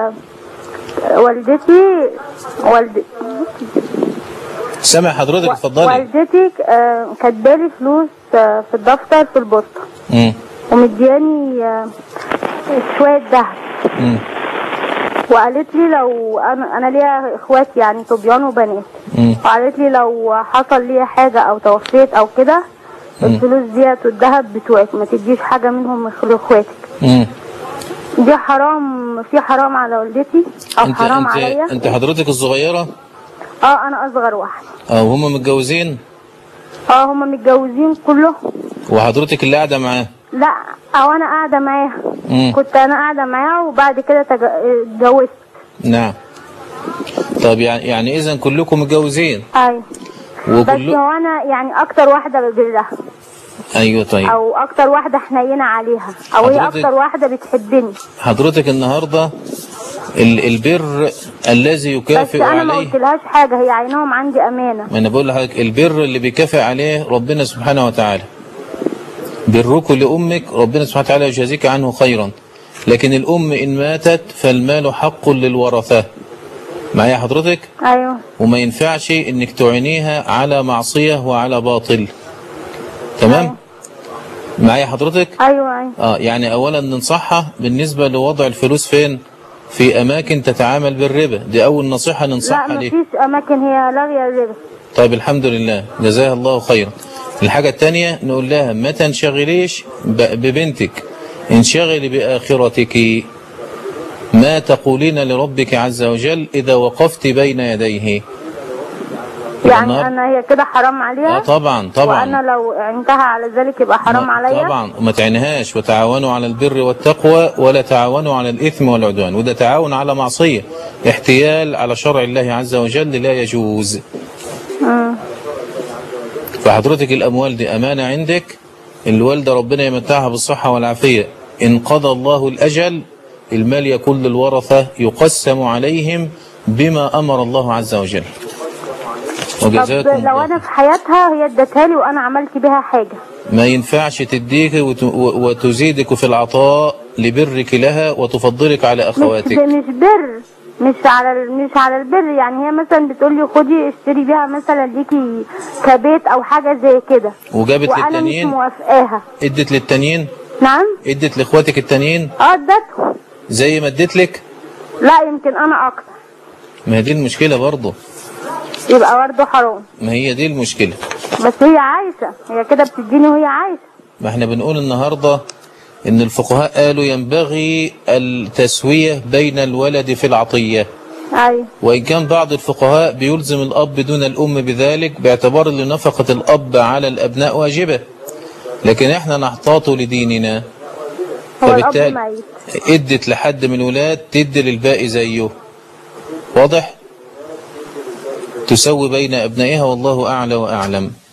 آه، والدتي والد... سامع حضرتك اتفضلي والدتي آه، كاتبالي فلوس آه، في الدفتر في البوسطة مم. ومدياني آه، شوية دهب مم. وقالت لي لو انا انا ليا اخوات يعني صبيان وبنات مم. وقالت لي لو حصل لي حاجه او توفيت او كده الفلوس ديت والذهب بتوعك ما تديش حاجه منهم لاخواتك مم. دي حرام في حرام على والدتي او انت حرام انت عليا انت حضرتك الصغيره اه انا اصغر واحده اه وهم متجوزين اه هما متجوزين كلهم وحضرتك اللي قاعده معاه لا او انا قاعده معاها مم. كنت انا قاعده معاها وبعد كده تج- اتجوزت نعم طب يعني يعني اذا كلكم متجوزين ايوه بس وكل هو انا يعني اكتر واحده بجلها ايوه طيب او اكتر واحده حنينه عليها او هي حضرتك- اكتر واحده بتحبني حضرتك النهارده ال- البر الذي بس يكافئ انا ما عليه قلتلهاش حاجه هي عينهم عندي امانه ما انا بقول لحضرتك البر اللي بيكافئ عليه ربنا سبحانه وتعالى بركم لامك ربنا سبحانه وتعالى يجازيك عنه خيرا لكن الام ان ماتت فالمال حق للورثه معايا حضرتك ايوه وما ينفعش انك تعينيها على معصيه وعلى باطل تمام معايا حضرتك ايوه ايوه اه يعني اولا ننصحها بالنسبه لوضع الفلوس فين في اماكن تتعامل بالربا دي اول نصيحه لا ننصحها ليه مفيش اماكن هي لاغيه الربا طيب الحمد لله جزاها الله خيرا الحاجة التانية نقول لها ما تنشغليش ب- ببنتك انشغلي بآخرتك ما تقولين لربك عز وجل إذا وقفت بين يديه يعني النهار- انا هي كده حرام اه عليها طبعا طبعا وانا لو انتهى على ذلك يبقى حرام ما- عليا طبعا وما تعينهاش وتعاونوا على البر والتقوى ولا تعاونوا على الإثم والعدوان وده تعاون على معصية احتيال على شرع الله عز وجل لا يجوز مم. فحضرتك الأموال دي أمانة عندك الوالدة ربنا يمتعها بالصحة والعافية إن قضى الله الأجل المال يكون للورثة يقسم عليهم بما أمر الله عز وجل طب وجزاكم لو الله انا في حياتها هي ادتها لي وانا عملت بيها حاجه ما ينفعش تديك وت- و- وتزيدك في العطاء لبرك لها وتفضلك على مش أخواتك مش بر مش على ال- مش على البر يعني هي مثلا بتقول لي خدي اشتري بيها مثلا ليكي كبيت او حاجه زي كده وجابت وانا مش للتانيين موافقاها ادت للتانيين نعم ادت لاخواتك التانيين اه ادتهم زي ما ادت لك لا يمكن انا اكتر ما هي دي المشكلة برضه يبقى برضه حرام ما هي دي المشكلة بس هي عايشه هي كده بتديني وهي عايشه ما احنا بنقول النهاردة ان الفقهاء قالوا ينبغي التسوية بين الولد في العطية ايوه وإن كان بعض الفقهاء بيلزم الأب دون الأم بذلك باعتبار أن نفقة الأب على الأبناء واجبة لكن احنا نحتاط لديننا هو الاب فبالتالي ميت ادت لحد من الولاد تدي للباقي زيه واضح تسوي بين أبنائها والله أعلى وأعلم